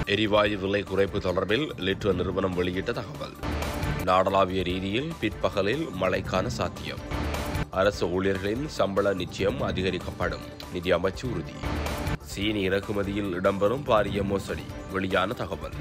எரிவாயு விலை குறைப்பு தொடர்பில் லிட்ரோ நிறுவனம் வெளியிட்ட தகவல் நாடளாவிய ரீதியில் பிற்பகலில் மழைக்கான சாத்தியம் அரசு ஊழியர்களின் சம்பள நிச்சயம் அதிகரிக்கப்படும் நிதி அமைச்சு உறுதி சீனி இறக்குமதியில் இடம்பெறும் பாரிய மோசடி வெளியான தகவல்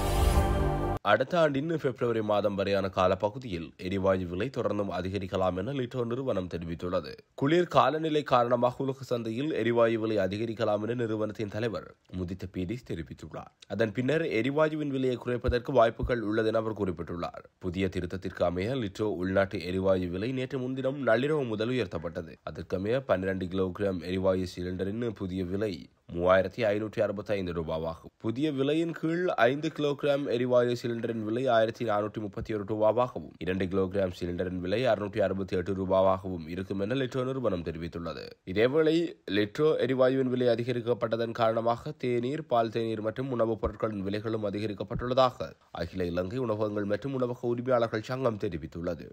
அடுத்த ஆண்டின் பிப்ரவரி மாதம் வரையான காலப்பகுதியில் எரிவாயு விலை தொடர்ந்தும் அதிகரிக்கலாம் என லிட்டோ நிறுவனம் தெரிவித்துள்ளது குளிர் காலநிலை காரணமாக உலக சந்தையில் எரிவாயு விலை அதிகரிக்கலாம் என நிறுவனத்தின் தலைவர் முதித்த பீரிஸ் தெரிவித்துள்ளார் அதன் பின்னர் எரிவாயுவின் விலையை குறைப்பதற்கு வாய்ப்புகள் உள்ளது என அவர் குறிப்பிட்டுள்ளார் புதிய திருத்தத்திற்கு அமைய லிட்டோ உள்நாட்டு எரிவாயு விலை நேற்று முன்தினம் நள்ளிரவு முதல் உயர்த்தப்பட்டது அதற்கமைய பன்னிரண்டு கிலோகிராம் எரிவாயு சிலிண்டரின் புதிய விலை மூவாயிரத்தி ஐநூற்றி அறுபத்தி ஐந்து ரூபாவாகும் புதிய விலையின் கீழ் ஐந்து கிலோகிராம் எரிவாயு சிலிண்டரின் விலை ஆயிரத்தி நானூற்றி முப்பத்தி ஒரு ரூபாவாகவும் இரண்டு கிலோகிராம் சிலிண்டரின் விலை அறுநூற்றி அறுபத்தி எட்டு ரூபாவாகவும் இருக்கும் என லிட்ரோ நிறுவனம் தெரிவித்துள்ளது இதேவேளை லிட்ரோ எரிவாயுவின் விலை அதிகரிக்கப்பட்டதன் காரணமாக தேநீர் பால் தேநீர் மற்றும் உணவுப் பொருட்களின் விலைகளும் அதிகரிக்கப்பட்டுள்ளதாக அகில இலங்கை உணவகங்கள் மற்றும் உணவக உரிமையாளர்கள் சங்கம் தெரிவித்துள்ளது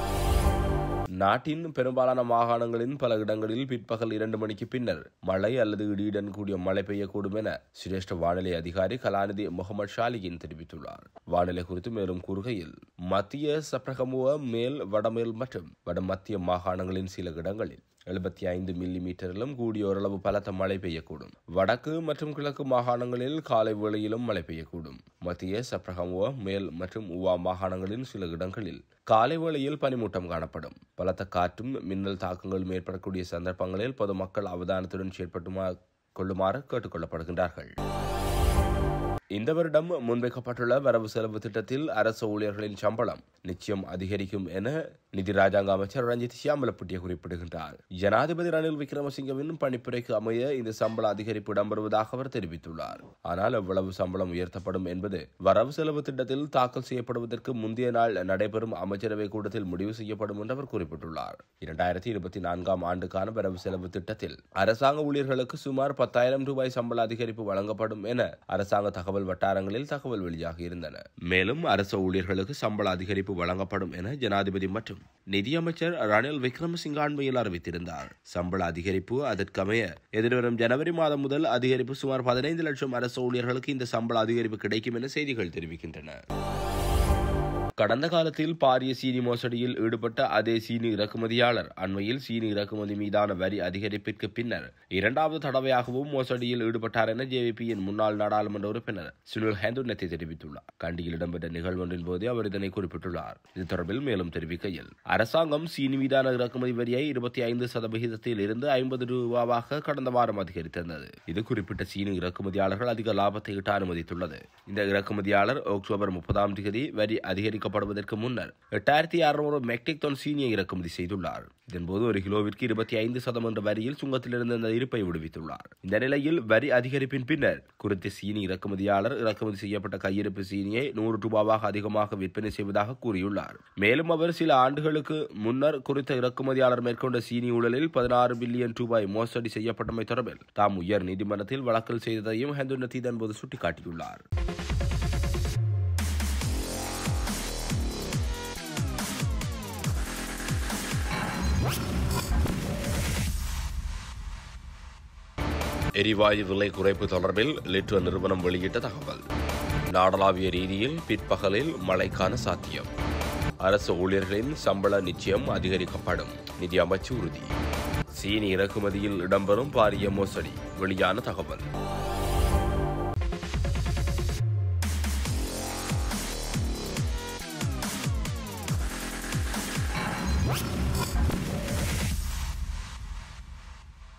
நாட்டின் பெரும்பாலான மாகாணங்களின் பல இடங்களில் பிற்பகல் இரண்டு மணிக்கு பின்னர் மழை அல்லது இடியுடன் கூடிய மழை பெய்யக்கூடும் என சிரேஷ்ட வானிலை அதிகாரி கலாநிதி முகமது ஷாலிகின் தெரிவித்துள்ளார் வானிலை குறித்து மேலும் கூறுகையில் மத்திய சப்ரகமுவ மேல் வடமேல் மற்றும் வட மத்திய மாகாணங்களின் சில இடங்களில் எழுபத்தி ஐந்து மில்லி மீட்டரிலும் கூடிய ஓரளவு பலத்த மழை பெய்யக்கூடும் வடக்கு மற்றும் கிழக்கு மாகாணங்களில் காலை வேளையிலும் மழை பெய்யக்கூடும் மத்திய சப்ரகமுவ மேல் மற்றும் உவா மாகாணங்களின் சில இடங்களில் காலை வேளையில் பனிமூட்டம் காணப்படும் பலத்த காற்றும் மின்னல் தாக்கங்களும் ஏற்படக்கூடிய சந்தர்ப்பங்களில் பொதுமக்கள் அவதானத்துடன் செயற்பட்டுமா கொள்ளுமாறு கேட்டுக்கொள்ளப்படுகின்றார்கள் இந்த வருடம் முன்வைக்கப்பட்டுள்ள வரவு செலவு திட்டத்தில் அரசு ஊழியர்களின் சம்பளம் நிச்சயம் அதிகரிக்கும் என நிதி ராஜாங்க அமைச்சர் ரஞ்சித் சியாமலப்பட்டிய குறிப்பிடுகின்றார் ஜனாதிபதி ரணில் விக்ரமசிங்கவின் பணிப்புரைக்கு அமைய இந்த சம்பள அதிகரிப்பு இடம்பெறுவதாக அவர் தெரிவித்துள்ளார் ஆனால் எவ்வளவு சம்பளம் உயர்த்தப்படும் என்பது வரவு செலவு திட்டத்தில் தாக்கல் செய்யப்படுவதற்கு முந்தைய நாள் நடைபெறும் அமைச்சரவை கூட்டத்தில் முடிவு செய்யப்படும் என்று அவர் குறிப்பிட்டுள்ளார் இரண்டாயிரத்தி இருபத்தி நான்காம் ஆண்டுக்கான வரவு செலவு திட்டத்தில் அரசாங்க ஊழியர்களுக்கு சுமார் பத்தாயிரம் ரூபாய் சம்பள அதிகரிப்பு வழங்கப்படும் என அரசாங்க தகவல் வட்டாரங்களில் தகவல் வெளியாகி இருந்தன மேலும் அரசு ஊழியர்களுக்கு சம்பள அதிகரிப்பு வழங்கப்படும் என ஜனாதிபதி மற்றும் நிதியமைச்சர் ரணில் விக்ரமசிங்க அண்மையில் அறிவித்திருந்தார் சம்பள அதிகரிப்பு அதற்கமைய எதிர்வரும் ஜனவரி மாதம் முதல் அதிகரிப்பு சுமார் பதினைந்து லட்சம் அரசு ஊழியர்களுக்கு இந்த சம்பள அதிகரிப்பு கிடைக்கும் என செய்திகள் தெரிவிக்கின்றன கடந்த காலத்தில் பாரிய சீனி மோசடியில் ஈடுபட்ட அதே சீனி இறக்குமதியாளர் அண்மையில் சீனி இறக்குமதி மீதான வரி அதிகரிப்பிற்கு பின்னர் இரண்டாவது தடவையாகவும் மோசடியில் ஈடுபட்டார் என ஜேவிபியின் முன்னாள் நாடாளுமன்ற உறுப்பினர் சுனில் ஹேந்துனத்தை தெரிவித்துள்ளார் கண்டியில் இடம்பெற்ற நிகழ்வொன்றின் போதே அவர் இதனை குறிப்பிட்டுள்ளார் இது தொடர்பில் மேலும் தெரிவிக்கையில் அரசாங்கம் சீனி மீதான இறக்குமதி வரியை இருபத்தி ஐந்து சதவிகிதத்தில் இருந்து ஐம்பது ரூபாவாக கடந்த வாரம் அதிகரித்திருந்தது இது குறிப்பிட்ட சீனி இறக்குமதியாளர்கள் அதிக லாபத்தை ஈட்ட அனுமதித்துள்ளது இந்த இறக்குமதியாளர் அக்டோபர் முப்பதாம் தேதி வரி அதிகரிக்க அறிவிக்கப்படுவதற்கு முன்னர் எட்டாயிரத்தி அறுநூறு மெட்ரிக் டன் சீனியை இறக்குமதி செய்துள்ளார் இதன்போது ஒரு கிலோவிற்கு இருபத்தி ஐந்து சதம் என்ற வரியில் சுங்கத்திலிருந்து அந்த இருப்பை விடுவித்துள்ளார் இந்த நிலையில் வரி அதிகரிப்பின் பின்னர் குறித்த சீனி இறக்குமதியாளர் இறக்குமதி செய்யப்பட்ட கையிருப்பு சீனியை நூறு ரூபாவாக அதிகமாக விற்பனை செய்வதாக கூறியுள்ளார் மேலும் அவர் சில ஆண்டுகளுக்கு முன்னர் குறித்த இறக்குமதியாளர் மேற்கொண்ட சீனி ஊழலில் பதினாறு பில்லியன் ரூபாய் மோசடி செய்யப்பட்டமை தொடர்பில் தாம் உயர் நீதிமன்றத்தில் வழக்கல் செய்ததையும் ஹெந்துனத்தி இதன்போது சுட்டிக்காட்டியுள்ளார் எரிவாயு விலை குறைப்பு தொடர்பில் லிட்ரோ நிறுவனம் வெளியிட்ட தகவல் நாடளாவிய ரீதியில் பிற்பகலில் மழைக்கான சாத்தியம் அரசு ஊழியர்களின் சம்பள நிச்சயம் அதிகரிக்கப்படும் நிதி அமைச்சு உறுதி சீனி இறக்குமதியில் இடம்பெறும் பாரிய மோசடி வெளியான தகவல் What?